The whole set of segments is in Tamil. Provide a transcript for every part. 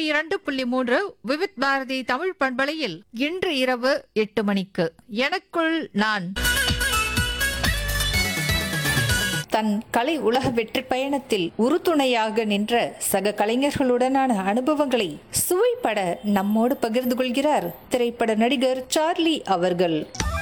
இரண்டு புள்ளி மூன்று விவித் பாரதி தமிழ் பண்பலையில் இன்று இரவு எட்டு மணிக்கு எனக்குள் நான் தன் கலை உலக வெற்றி பயணத்தில் உறுதுணையாக நின்ற சக கலைஞர்களுடனான அனுபவங்களை சுவைப்பட நம்மோடு பகிர்ந்து கொள்கிறார் திரைப்பட நடிகர் சார்லி அவர்கள்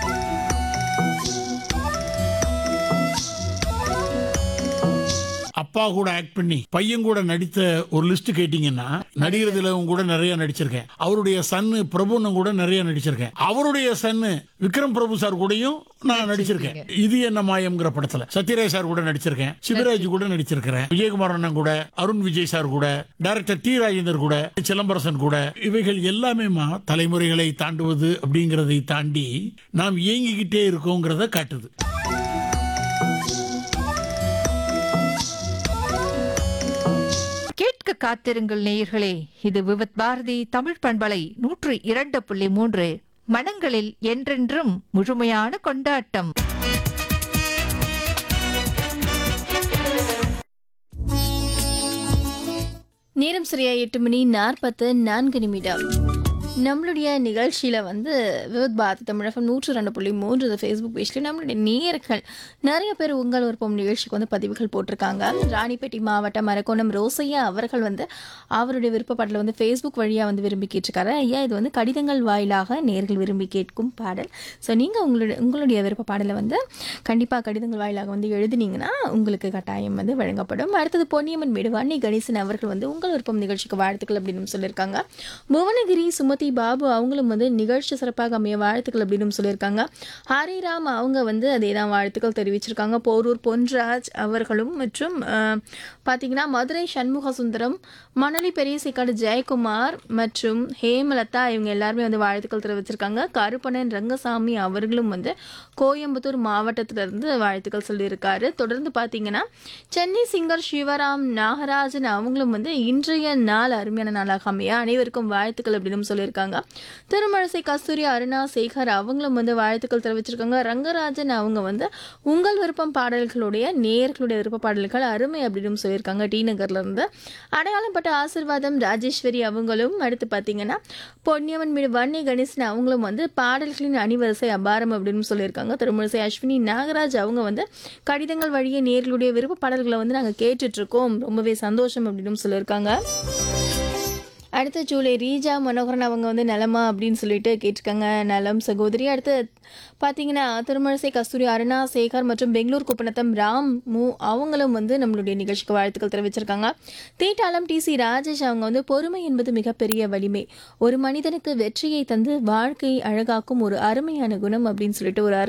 அப்பா கூட ஆக்ட் பண்ணி பையன் கூட நடித்த ஒரு லிஸ்ட் கேட்டீங்கன்னா நடிகர்துல கூட நிறைய நடிச்சிருக்கேன் அவருடைய சன்னு பிரபுன்னு கூட நிறைய நடிச்சிருக்கேன் அவருடைய சன்னு விக்ரம் பிரபு சார் கூடயும் நான் நடிச்சிருக்கேன் இது என்ன மாயம்ங்கிற படத்துல சத்யராஜ் சார் கூட நடிச்சிருக்கேன் சிவராஜ் கூட நடிச்சிருக்கிறேன் விஜயகுமார் அண்ணன் கூட அருண் விஜய் சார் கூட டைரக்டர் டி ராஜேந்தர் கூட சிலம்பரசன் கூட இவைகள் எல்லாமேமா தலைமுறைகளை தாண்டுவது அப்படிங்கறதை தாண்டி நாம் இயங்கிக்கிட்டே இருக்கோங்கிறத காட்டுது கேட்க காத்திருங்கள் நேயர்களே இது விவித் பாரதி தமிழ் பண்பலை நூற்று இரண்டு புள்ளி மூன்று மனங்களில் என்றென்றும் முழுமையான கொண்டாட்டம் நேரம் சரியா எட்டு மணி நாற்பத்து நான்கு நிமிடம் நம்மளுடைய நிகழ்ச்சியில் வந்து விவத் பாரதி தமிழகம் நூற்று ரெண்டு புள்ளி மூன்று இது ஃபேஸ்புக் பேஜில் நம்மளுடைய நேயர்கள் நிறைய பேர் உங்கள் விருப்பம் நிகழ்ச்சிக்கு வந்து பதிவுகள் போட்டிருக்காங்க ராணிப்பேட்டை மாவட்டம் மரக்கோணம் ரோசையா அவர்கள் வந்து அவருடைய விருப்பப்பாட்டில் வந்து ஃபேஸ்புக் வழியாக வந்து விரும்பி கேட்டிருக்காரு ஐயா இது வந்து கடிதங்கள் வாயிலாக நேர்கள் விரும்பி கேட்கும் பாடல் ஸோ நீங்கள் உங்களுடைய உங்களுடைய விருப்ப பாடலை வந்து கண்டிப்பாக கடிதங்கள் வாயிலாக வந்து எழுதினீங்கன்னா உங்களுக்கு கட்டாயம் வந்து வழங்கப்படும் அடுத்தது பொன்னியம்மன் மேடு வன்னி கணேசன் அவர்கள் வந்து உங்கள் விருப்பம் நிகழ்ச்சிக்கு வாழ்த்துக்கள் அப்படின்னு சொல்லியிருக்காங்க புவனகிரி சுமதி பாபு அவங்களும் வந்து நிகழ்ச்சி சிறப்பாக அமைய வாழ்த்துக்கள் அப்படின்னு சொல்லியிருக்காங்க ஹரிராம் அவங்க வந்து அதே தான் வாழ்த்துக்கள் தெரிவிச்சிருக்காங்க போரூர் பொன்ராஜ் அவர்களும் மற்றும் அஹ், பார்த்தீங்கன்னா மதுரை சண்முக சுந்தரம் மணலி பெரியசைக்காடு ஜெயக்குமார் மற்றும் ஹேமலதா இவங்க எல்லாருமே வந்து வாழ்த்துக்கள் தெரிவிச்சிருக்காங்க கருப்பணன் ரங்கசாமி அவர்களும் வந்து கோயம்புத்தூர் மாவட்டத்திலிருந்து வாழ்த்துக்கள் சொல்லியிருக்காரு தொடர்ந்து பார்த்தீங்கன்னா சென்னை சிங்கர் சிவராம் நாகராஜன் அவங்களும் வந்து இன்றைய நாள் அருமையான நாளாக அமைய அனைவருக்கும் வாழ்த்துக்கள் அப்படின்னு சொல்லியிருக்காங்க திருமழிசை கஸ்தூரி அருணா சேகர் அவங்களும் வந்து வாழ்த்துக்கள் தெரிவிச்சிருக்காங்க ரங்கராஜன் அவங்க வந்து உங்கள் விருப்பம் பாடல்களுடைய நேயர்களுடைய விருப்ப பாடல்கள் அருமை அப்படின்னு சொல்லியிருக்காங்க டி நகர்ல இருந்து அடையாளப்பட்ட ஆசிர்வாதம் ராஜேஸ்வரி அவங்களும் அடுத்து பார்த்தீங்கன்னா பொன்னியவன் மீது வன்னி கணேசன் அவங்களும் வந்து பாடல்களின் அணிவரிசை அபாரம் அப்படின்னு சொல்லியிருக்காங்க திருமழிசை அஸ்வினி நாகராஜ் அவங்க வந்து கடிதங்கள் வழியே நேர்களுடைய விருப்ப பாடல்களை வந்து நாங்கள் கேட்டுட்டு இருக்கோம் ரொம்பவே சந்தோஷம் அப்படின்னு சொல்லியிருக்காங்க அடுத்து ஜூலை ரீஜா மனோகரன் அவங்க வந்து நலமா அப்படின்னு சொல்லிட்டு கேட்டிருக்காங்க நலம் சகோதரி அடுத்து பார்த்தீங்கன்னா திருமழிசை கஸ்தூரி அருணா சேகர் மற்றும் பெங்களூர் குப்பநத்தம் ராம் மு அவங்களும் வந்து நம்மளுடைய நிகழ்ச்சிக்கு வாழ்த்துக்கள் தெரிவிச்சிருக்காங்க தீட்டாளம் டி சி ராஜேஷ் அவங்க வந்து பொறுமை என்பது மிகப்பெரிய வலிமை ஒரு மனிதனுக்கு வெற்றியை தந்து வாழ்க்கையை அழகாக்கும் ஒரு அருமையான குணம் அப்படின்னு சொல்லிட்டு ஒரு